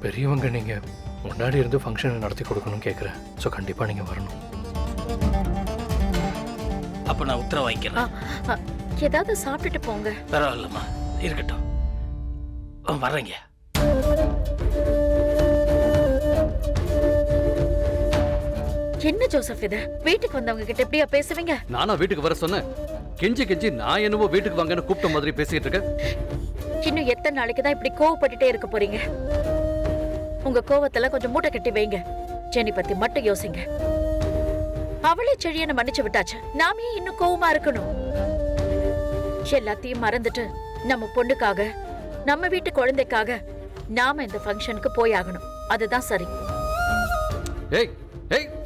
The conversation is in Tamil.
பெரியவங்க நீங்க முன்னாடி இருந்து ஃபங்க்ஷனை நடத்தி கொடுக்கணும்னு கேட்குறேன் ஸோ கண்டிப்பா நீங்க வரணும் அப்ப நான் உத்தரவு வாங்கிக்கிறேன் ஆ, ஏதாவது சாப்பிட்டுட்டு போங்க பரவாயில்லம்மா இருக்கட்டும் ஆ, வர்றேங்க என்ன ஜோசப் இது வீட்டுக்கு வந்தவங்க கிட்ட எப்படியா பேசுவீங்க நானா வீட்டுக்கு வர சொன்னேன் கெஞ்சி கெஞ்சி நான் என்னவோ வீட்டுக்கு வாங்கன்னு கூப்பிட்ட மாதிரி பேசிட்டு இருக்கேன் இன்னும் எத்தனை நாளைக்கு தான் இப்படி கோவப்பட்டுட்டே இருக்க போறீங்க உங்க கோவத்துல கொஞ்சம் மூட்டை கட்டி வைங்க ஜெனி பத்தி மட்டும் யோசிங்க அவளே செழியனை மன்னிச்சு விட்டாச்சு நாம ஏன் இன்னும் கோவமா இருக்கணும் எல்லாத்தையும் மறந்துட்டு நம்ம பொண்ணுக்காக நம்ம வீட்டு குழந்தைக்காக நாம இந்த ஃபங்க்ஷனுக்கு போய் ஆகணும் அதுதான் சரி ஏய் ஏய்